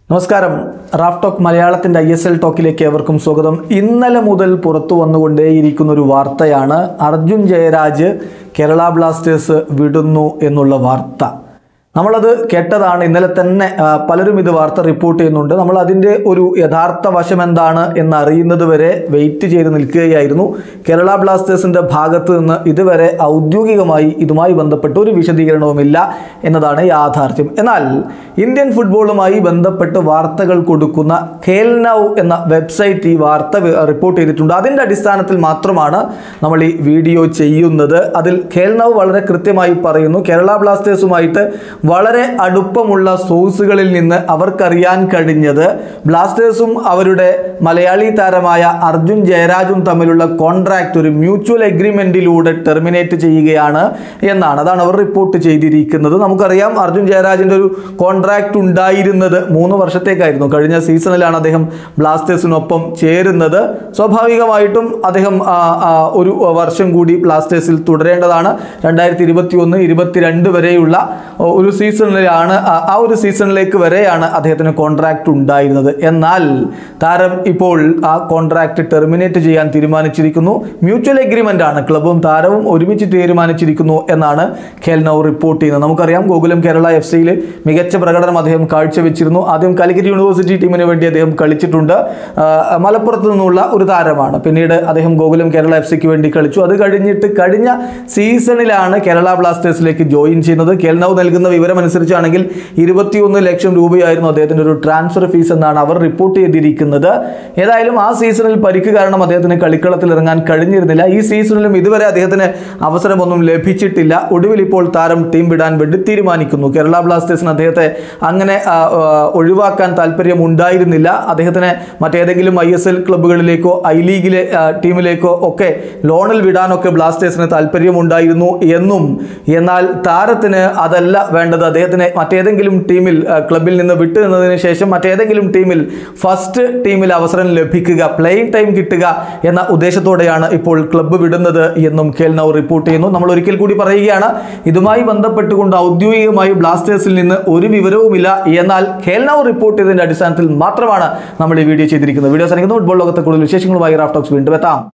നമസ്കാരം rough talk മലയാളത്തിൻ്റെ I S L ടോക്കിലേക്ക് ഏവർക്കും സ്വാഗതം ഇന്നലെ മുതൽ പുറത്തു വന്നുകൊണ്ടേയിരിക്കുന്ന ഒരു വാർത്തയാണ് അർജുൻ ജയരാജ് കേരള ബ്ലാസ്റ്റേഴ്സ് വിടുന്നു എന്നുള്ള വാർത്ത നമ്മളത് കേട്ടതാണ് ഇന്നലെ തന്നെ ആ, പലരും ഇത് വാർത്ത റിപ്പോർട്ട് ചെയ്യുന്നുണ്ട് നമ്മൾ അതിൻ്റെ ഒരു യഥാർത്ഥ വശം എന്താണ് എന്ന് അറിയുന്നത് വരെ വെയിറ്റ് ചെയ്ത് നിൽക്കുകയായിരുന്നു കേരള ബ്ലാസ്റ്റേഴ്സിൻ്റെ ഭാഗത്ത് നിന്ന് ഇതുവരെ ഔദ്യോഗികമായി ഇതുമായി ബന്ധപ്പെട്ട് ഒരു വിശദീകരണവുമില്ല എന്നതാണ് യാഥാർത്ഥ്യം എന്നാൽ ഇന്ത്യൻ ഫുട്ബോളുമായി ബന്ധപ്പെട്ട് വാർത്തകൾ കൊടുക്കുന്ന ഖേൽ നൗ എന്ന വെബ്സൈറ്റ് ഈ വാർത്ത വി- റിപ്പോർട്ട് ചെയ്തിട്ടുണ്ട് അതിൻ്റെ അടിസ്ഥാനത്തിൽ മാത്രമാണ് നമ്മൾ ഈ വീഡിയോ ചെയ്യുന്നത് അതിൽ ഖേൽ നൗ വളരെ കൃത്യമായി പറയുന്നു കേരള ബ്ലാസ്റ്റേഴ്സുമായിട്ട് വളരെ അടുപ്പമുള്ള സോഴ്സുകളിൽ നിന്ന് അവർക്കറിയാൻ കഴിഞ്ഞത് ബ്ലാസ്റ്റേഴ്സും അവരുടെ മലയാളി താരമായ അർജുൻ ജയരാജും തമ്മിലുള്ള കോൺട്രാക്ട് ഒരു മ്യൂച്വൽ എഗ്രിമെന്റിലൂടെ ടെർമിനേറ്റ് ചെയ്യുകയാണ് എന്നാണ് അതാണ് അവർ റിപ്പോർട്ട് ചെയ്തിരിക്കുന്നത് നമുക്കറിയാം അർജുൻ ജയരാജിൻ്റെ ഒരു കോൺട്രാക്ട് ഉണ്ടായിരുന്നത് മൂന്ന് വർഷത്തേക്കായിരുന്നു കഴിഞ്ഞ സീസണിലാണ് അദ്ദേഹം ബ്ലാസ്റ്റേഴ്സിനൊപ്പം ചേരുന്നത് സ്വാഭാവികമായിട്ടും അദ്ദേഹം ആ, ആ, ഒരു വർഷം കൂടി ബ്ലാസ്റ്റേഴ്സിൽ തുടരേണ്ടതാണ് രണ്ടായിരത്തി ഇരുപത്തി ഒന്ന് ഇരുപത്തിരണ്ട് വരെയുള്ള ഒരു സീസണിലാണ് ആ- ആ ഒരു സീസണിലേക്ക് വരെയാണ് അദ്ദേഹത്തിന് കോൺട്രാക്ട് ഉണ്ടായിരുന്നത് എന്നാൽ താരം ഇപ്പോൾ ആ കോൺട്രാക്ട് ടെർമിനേറ്റ് ചെയ്യാൻ തീരുമാനിച്ചിരിക്കുന്നു മ്യൂച്വൽ എഗ്രിമെന്റ് ആണ് ക്ലബും താരവും ഒരുമിച്ച് തീരുമാനിച്ചിരിക്കുന്നു എന്നാണ് ഖേൽനൌ റിപ്പോർട്ട് ചെയ്യുന്നത് നമുക്കറിയാം ഗോകുലം കേരള എഫ് സിയിൽ മികച്ച പ്രകടനം അദ്ദേഹം കാഴ്ചവെച്ചിരുന്നു ആദ്യം കാലിക്കറ്റ് യൂണിവേഴ്സിറ്റി ടീമിന് വേണ്ടി അദ്ദേഹം കളിച്ചിട്ടുണ്ട് ആ, മലപ്പുറത്ത് നിന്നുള്ള ഒരു താരമാണ് പിന്നീട് അദ്ദേഹം ഗോകുലം കേരള എഫ് സിക്ക് വേണ്ടി കളിച്ചു അത് കഴിഞ്ഞിട്ട് കഴിഞ്ഞ സീസണിലാണ് കേരള ബ്ലാസ്റ്റേഴ്സിലേക്ക് ജോയിൻ ചെയ്യുന്നത് കേൽനൌ നൽകുന്ന വിവരം അനുസരിച്ചാണെങ്കിൽ ഇരുപത്തിയൊന്ന് ലക്ഷം രൂപയായിരുന്നു അദ്ദേഹത്തിൻ്റെ ഒരു ട്രാൻസ്ഫർ ഫീസ് എന്നാണ് അവർ റിപ്പോർട്ട് ചെയ്തിരിക്കുന്നത് ഏതായാലും ആ സീസണിൽ പരിക്ക് കാരണം അദ്ദേഹത്തിന് കളിക്കളത്തിൽ ഇറങ്ങാൻ കഴിഞ്ഞിരുന്നില്ല ഈ സീസണിലും ഇതുവരെ അദ്ദേഹത്തിന് അവസരമൊന്നും ലഭിച്ചിട്ടില്ല ഒടുവിൽ ഇപ്പോൾ താരം ടീം വിടാൻ വേണ്ടി തീരുമാനിക്കുന്നു കേരള ബ്ലാസ്റ്റേഴ്സിന് അദ്ദേഹത്തെ അങ്ങനെ ആ, ആ, ഒഴിവാക്കാൻ താല്പര്യം ഉണ്ടായിരുന്നില്ല അദ്ദേഹത്തിന് മറ്റേതെങ്കിലും ഐ എസ് എൽ ക്ലബ്ബുകളിലേക്കോ ഐ ലീഗിലെ ആ, ടീമിലേക്കോ ഒക്കെ ലോണിൽ വിടാനൊക്കെ ബ്ലാസ്റ്റേഴ്സിന് താല്പര്യമുണ്ടായിരുന്നു എന്നും എന്നാൽ താരത്തിന് അതല്ല വേണ്ടത് അദ്ദേഹത്തിന് മറ്റേതെങ്കിലും ടീമിൽ ആ, ക്ലബിൽ നിന്ന് വിട്ടു നിന്നതിന് ശേഷം മറ്റേതെങ്കിലും ടീമിൽ ഫസ്റ്റ് ടീമിൽ അവസരം ലഭിക്കുക പ്ലേയിങ് ടൈം കിട്ടുക എന്ന ഉദ്ദേശത്തോടെയാണ് ഇപ്പോൾ ക്ലബ്ബ് വിടുന്നത് എന്നും ഖേൽനൌ റിപ്പോർട്ട് ചെയ്യുന്നു നമ്മൾ ഒരിക്കൽ കൂടി പറയുകയാണ് ഇതുമായി ബന്ധപ്പെട്ടുകൊണ്ട് ഔദ്യോഗികമായി ബ്ലാസ്റ്റേഴ്സിൽ നിന്ന് ഒരു വിവരവുമില്ല എന്നാൽ ഖേൽനൌ റിപ്പോർട്ട് ചെയ്തതിന്റെ അടിസ്ഥാനത്തിൽ മാത്രമാണ് നമ്മൾ ഈ വീഡിയോ ചെയ്തിരിക്കുന്നത് വീഡിയോ സാധിക്കുന്നു ഫുട്ബോൾ ലോകത്തെ കൂടുതൽ വിശേഷങ്ങളുമായി റാഫ്റ്റോക്സ് വീണ്ടും എത്താം